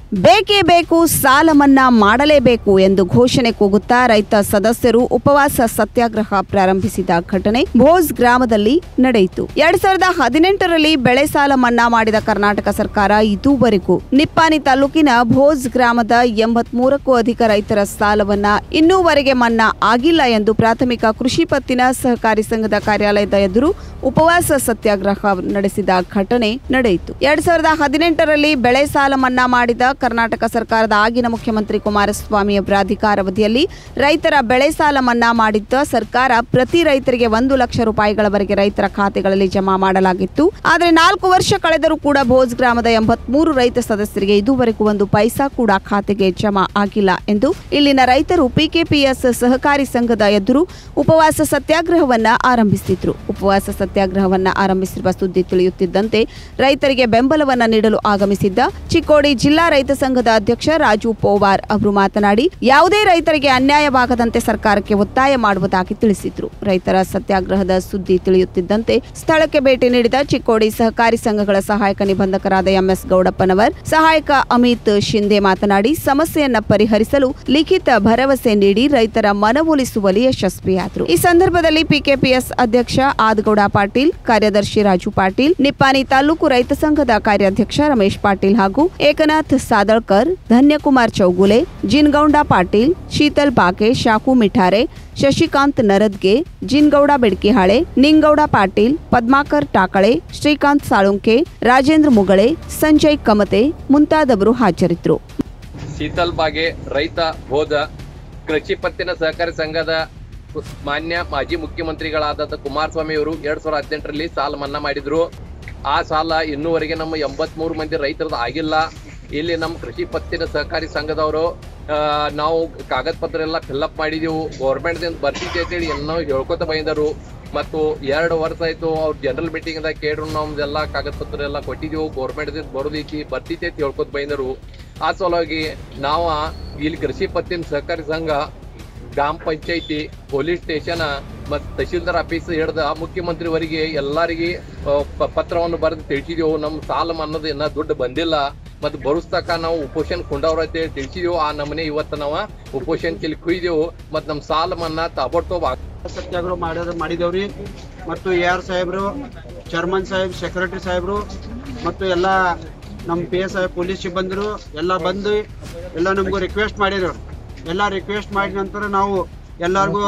ಬೇಕೇ ಬೇಕು ಸಾಲ ಮನ್ನಾ ಮಾಡಲೇಬೇಕು ಎಂದು ಘೋಷಣೆ ಕೂಗುತ್ತಾ ರೈತ ಸದಸ್ಯರು ಉಪವಾಸ ಸತ್ಯಾಗ್ರಹ ಪ್ರಾರಂಭಿಸಿದ ಘಟನೆ ಭೋಸ್ ಗ್ರಾಮದಲ್ಲಿ ನಡೆಯಿತು ಎರಡ್ ಸಾವಿರದ ಹದಿನೆಂಟರಲ್ಲಿ ಬೆಳೆ ಸಾಲ ಮನ್ನಾ ಮಾಡಿದ ಕರ್ನಾಟಕ ಸರ್ಕಾರ ಇದುವರೆಗೂ ನಿಪ್ಪಾನಿ ತಾಲೂಕಿನ ಭೋಸ್ ಗ್ರಾಮದ ಎಂಬತ್ಮೂರಕ್ಕೂ ಅಧಿಕ ರೈತರ ಸಾಲವನ್ನ ಇನ್ನೂವರೆಗೆ ಮನ್ನಾ ಆಗಿಲ್ಲ ಎಂದು ಪ್ರಾಥಮಿಕ ಕೃಷಿ ಪತ್ತಿನ ಸಹಕಾರಿ ಸಂಘದ ಕಾರ್ಯಾಲಯದ ಎದುರು ಉಪವಾಸ ಸತ್ಯಾಗ್ರಹ ನಡೆಸಿದ ಘಟನೆ ನಡೆಯಿತು ಎರಡ್ ಸಾವಿರದ ಹದಿನೆಂಟರಲ್ಲಿ ಬೆಳೆ ಸಾಲ ಮನ್ನಾ ಮಾಡಿದ ಕರ್ನಾಟಕ ಸರ್ಕಾರದ ಆಗಿನ ಮುಖ್ಯಮಂತ್ರಿ ಕುಮಾರಸ್ವಾಮಿ ಅವರ ಅಧಿಕಾರಾವಧಿಯಲ್ಲಿ ರೈತರ ಬೆಳೆ ಸಾಲ ಮನ್ನಾ ಮಾಡಿದ್ದ ಸರ್ಕಾರ ಪ್ರತಿ ರೈತರಿಗೆ ಒಂದು ಲಕ್ಷ ರೂಪಾಯಿಗಳವರೆಗೆ ರೈತರ ಖಾತೆಗಳಲ್ಲಿ ಜಮಾ ಮಾಡಲಾಗಿತ್ತು ಆದರೆ ನಾಲ್ಕು ವರ್ಷ ಕಳೆದರೂ ಕೂಡ ಭೋಜ್ ಗ್ರಾಮದ ಎಂಬತ್ಮೂರು ರೈತ ಸದಸ್ಯರಿಗೆ ಇದುವರೆಗೂ ಒಂದು ಪೈಸಾ ಕೂಡ ಖಾತೆಗೆ ಜಮಾ ಆಗಿಲ್ಲ ಎಂದು ಇಲ್ಲಿನ ರೈತರು ಪಿಕೆಪಿಎಸ್ ಸಹಕಾರಿ ಸಂಘದ ಎದುರು ಉಪವಾಸ ಸತ್ಯಾಗ್ರಹವನ್ನ ಆರಂಭಿಸಿದ್ರು ಉಪವಾಸ ಸತ್ಯಾಗ್ರಹವನ್ನ ಆರಂಭಿಸಿರುವ ಸುದ್ದಿ ತಿಳಿಯುತ್ತಿದ್ದಂತೆ ರೈತರಿಗೆ ಬೆಂಬಲವನ್ನ ನೀಡಲು ಆಗಮಿಸಿದ್ದ ಚಿಕ್ಕೋಡಿ ಜಿಲ್ಲಾ ರೈತ ಸಂಘದ ಅಧ್ಯಕ್ಷ ರಾಜು ಪೋವಾರ್ ಅವರು ಮಾತನಾಡಿ ಯಾವುದೇ ರೈತರಿಗೆ ಅನ್ಯಾಯವಾಗದಂತೆ ಸರ್ಕಾರಕ್ಕೆ ಒತ್ತಾಯ ಮಾಡುವುದಾಗಿ ತಿಳಿಸಿದ್ರು ರೈತರ ಸತ್ಯಾಗ್ರಹದ ಸುದ್ದಿ ತಿಳಿಯುತ್ತಿದ್ದಂತೆ ಸ್ಥಳಕ್ಕೆ ಭೇಟಿ ನೀಡಿದ ಚಿಕ್ಕೋಡಿ ಸಹಕಾರಿ ಸಂಘಗಳ ಸಹಾಯಕ ನಿಬಂಧಕರಾದ ಎಂಎಸ್ ಗೌಡಪ್ಪನವರ್ ಸಹಾಯಕ ಅಮಿತ್ ಶಿಂದೆ ಮಾತನಾಡಿ ಸಮಸ್ಯೆಯನ್ನ ಪರಿಹರಿಸಲು ಲಿಖಿತ ಭರವಸೆ ನೀಡಿ ರೈತರ ಮನವೊಲಿಸುವಲ್ಲಿ ಯಶಸ್ವಿಯಾದರು ಈ ಸಂದರ್ಭದಲ್ಲಿ ಪಿಕೆಪಿಎಸ್ ಅಧ್ಯಕ್ಷ ಆದಗೌಡ ಪಾಟೀಲ್ ಕಾರ್ಯದರ್ಶಿ ರಾಜು ಪಾಟೀಲ್ ನಿಪ್ಪಾನಿ ತಾಲೂಕು ರೈತ ಸಂಘದ ಕಾರ್ಯಾಧ್ಯಕ್ಷ ರಮೇಶ್ ಪಾಟೀಲ್ ಹಾಗೂ ಏಕನಾಥ್ ಸಾದಳ್ಕರ್ ಧನ್ಯಕುಮಾರ್ ಚೌಗುಲೆ ಜಿನ್ಗೌಂಡ ಪಾಟೀಲ್ ಶೀತಲ್ ಬಾಕೆ ಶಾಕು ಮಿಠಾರೆ ಶಶಿಕಾಂತ್ ನರದ್ಗೆ ಜಿನ್ಗೌಡ ಬೆಡ್ಕಿಹಾಳೆ ನಿಂಗೌಡ ಪಾಟೀಲ್ ಪದ್ಮಾಕರ್ ಟಾಕಳೆ ಶ್ರೀಕಾಂತ್ ಸಾಳುಂಕೆ ರಾಜೇಂದ್ರ ಮುಗಳೆ ಸಂಜಯ್ ಕಮತೆ ಮುಂತಾದವರು ಹಾಜರಿದ್ದರು ಶೀತಲ್ ಬಾಗೆ ರೈತ ಹೋದ ಕೃಷಿ ಪತ್ತಿನ ಸಹಕಾರಿ ಸಂಘದ ಮಾನ್ಯ ಮಾಜಿ ಮುಖ್ಯಮಂತ್ರಿಗಳಾದ ಕುಮಾರಸ್ವಾಮಿ ಅವರು ಎರಡ್ ಸಾವಿರದ ಹದಿನೆಂಟರಲ್ಲಿ ಸಾಲ ಮನ್ನಾ ಮಾಡಿದ್ರು ಆ ಸಾಲ ಇನ್ನೂವರೆಗೆ ನಮ್ಮ ಎಂಬತ್ಮೂರು ಮಂದಿ ರೈತರದ್ದು ಆಗಿಲ್ಲ ಇಲ್ಲಿ ನಮ್ಮ ಕೃಷಿ ಪತ್ತಿನ ಸಹಕಾರಿ ಸಂಘದವರು ಆ, ನಾವು ಕಾಗದ ಪತ್ರ ಎಲ್ಲ ಫಿಲ್ಅಪ್ ಮಾಡಿದೆವು ಗೌರ್ಮೆಂಟ್ದಿಂದ ಬರ್ತಿದ್ದೆ ಅಂತೇಳಿ ಏನೋ ಹೇಳ್ಕೊತ ಬಂದಿದ್ರು ಮತ್ತು ಎರಡು ವರ್ಷ ಆಯ್ತು ಅವ್ರ ಜನರಲ್ ಮೀಟಿಂಗ್ದಾಗ ಕೇಳ್ರು ನಮ್ದೆಲ್ಲ ಕಾಗದ ಪತ್ರ ಎಲ್ಲ ಕೊಟ್ಟಿದ್ದೆವು ಗೌರ್ಮೆಂಟ್ದಿಂದ ಬರೋದೈತಿ ಬರ್ತಿದ್ದೆ ಅಂತ ಹೇಳ್ಕೊತ ಬಂದರು ಆ ಸಲುವಾಗಿ ನಾವು ಇಲ್ಲಿ ಕೃಷಿ ಪತ್ತಿನ ಸಹಕಾರಿ ಸಂಘ ಗ್ರಾಮ ಪಂಚಾಯತಿ ಪೊಲೀಸ್ ಸ್ಟೇಷನ್ ಮತ್ತು ತಹಶೀಲ್ದಾರ್ ಆಫೀಸ್ ಹಿಡ್ದ ಮುಖ್ಯಮಂತ್ರಿವರಿಗೆ ಎಲ್ಲರಿಗೆ ಆ, ಪ- ಪತ್ರವನ್ನು ಬರೆದು ತಿಳಿಸಿದೆವು ನಮ್ಮ ಸಾಲ ಮನ್ನದ ಇನ್ನ ದುಡ್ಡು ಬಂದಿಲ್ಲ ಮತ್ತು ಬರುಸ್ತಕ ನಾವು ಉಪೋಷನ್ ಕೊಂಡವ್ರ ಅಂತೇಳಿ ತಿಳಿಸಿದೆವು ಆ ನಮನೆ ಇವತ್ತು ನಾವು ಉಪೋಷನ್ ಕೆಲಿ ಕುಯ್ದೆವು ಮತ್ತು ನಮ್ಮ ಸಾಲ ಮನ್ನಾ ತಾಬಡ್ತೋಬ್ ಸತ್ಯಾಗ್ರಹ ಮಾಡೋದು ಮಾಡಿದೇವ್ರಿ ಮತ್ತು ಎ ಆರ್ ಸಾಹೇಬರು ಚೇರ್ಮನ್ ಸಾಹೇಬ್ ಸೆಕ್ರೆಟರಿ ಸಾಹೇಬರು ಮತ್ತು ಎಲ್ಲ ನಮ್ಮ ಪಿ ಎಸ್ ಸಾಹೇಬ್ ಪೊಲೀಸ್ ಸಿಬ್ಬಂದಿರು ಎಲ್ಲ ಬಂದು ಎಲ್ಲ ನಮಗೂ ರಿಕ್ವೆಸ್ಟ್ ಮಾಡಿದ್ರು ಎಲ್ಲ ರಿಕ್ವೆಸ್ಟ್ ಮಾಡಿದ ನಂತರ ನಾವು ಎಲ್ಲರಿಗೂ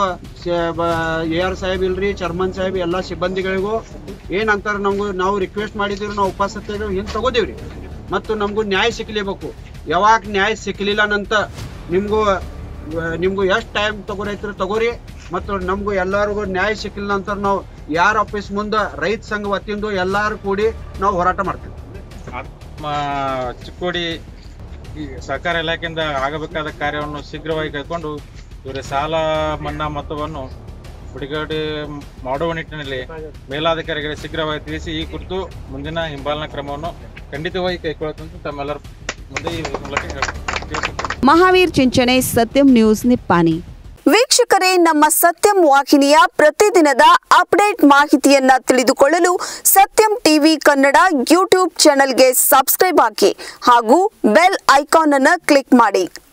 ಎ ಆರ್ ಸಾಹೇಬ್ ಇಲ್ರಿ ಚರ್ಮನ್ ಸಾಹೇಬ್ ಎಲ್ಲ ಸಿಬ್ಬಂದಿಗಳಿಗೂ ಏನಂತಾರ ನಮಗೂ ನಾವು ರಿಕ್ವೆಸ್ಟ್ ಮಾಡಿದ್ದೀವಿ ನಾವು ಉಪ ಸತ್ಯಾಗ್ರಹ ಹಿಂದೆ ತಗೋದೇವ್ರಿ ಮತ್ತು ನಮಗೂ ನ್ಯಾಯ ಸಿಕ್ಕಲೇಬೇಕು ಯಾವಾಗ ನ್ಯಾಯ ಸಿಕ್ಕಲಿಲ್ಲ ನಂತ ನಿಮಗೂ ನಿಮ್ಗೂ ಎಷ್ಟು ಟೈಮ್ ತಗೋರೈತ್ರಿ ತಗೋರಿ ಮತ್ತು ನಮಗೂ ಎಲ್ಲರಿಗೂ ನ್ಯಾಯ ಸಿಕ್ಕಿಲ್ಲ ಅಂತ ನಾವು ಯಾರ ಆಫೀಸ್ ಮುಂದೆ ರೈತ ಸಂಘ ವತಿಯಿಂದ ಎಲ್ಲರೂ ಕೂಡಿ ನಾವು ಹೋರಾಟ ಮಾಡ್ತೀವಿ ನಮ್ಮ ಚಿಕ್ಕೋಡಿ ಈ ಸಹಕಾರ ಇಲಾಖೆಯಿಂದ ಆಗಬೇಕಾದ ಕಾರ್ಯವನ್ನು ಶೀಘ್ರವಾಗಿ ಕೈಗೊಂಡು ಇವರ ಸಾಲ ಮನ್ನಾ ಮೊತ್ತವನ್ನು ಬಿಡುಗಡೆ ಮಾಡುವ ನಿಟ್ಟಿನಲ್ಲಿ ಮೇಲಾಧಿಕಾರಿಗಳಿಗೆ ಶೀಘ್ರವಾಗಿ ತಿಳಿಸಿ ಈ ಕುರಿತು ಮುಂದಿನ ಹಿಂಬಾಲನಾ ಕ್ರಮವನ್ನು ಖಂಡಿತವಾಗಿ ಕೈಗೊಳ್ಳುತ್ತಂತ ತಮ್ಮೆಲ್ಲರ ಮುಂದೆ ಈ ಮೂಲಕ ಹೇಳ್- ತಿಳಿಸುತ್ತೇನೆ ಮಹಾವೀರ್ ಚಿಂಚನೆ ಸತ್ಯಂ ನ್ಯೂಸ್ ನಿಪ್ಪಾನಿ ವೀಕ್ಷಕರೇ ನಮ್ಮ ಸತ್ಯಂ ವಾಹಿನಿಯ ಪ್ರತಿದಿನದ ಅಪ್ಡೇಟ್ ಮಾಹಿತಿಯನ್ನ ತಿಳಿದುಕೊಳ್ಳಲು ಸತ್ಯಂ ಟಿವಿ ಕನ್ನಡ ಯೂಟ್ಯೂಬ್ ಚಾನೆಲ್ಗೆ ಸಬ್ಸ್ಕ್ರೈಬ್ ಹಾಕಿ ಹಾಗೂ ಬೆಲ್ ಐಕಾನ್ ಅನ್ನು ಕ್ಲಿಕ್ ಮಾಡಿ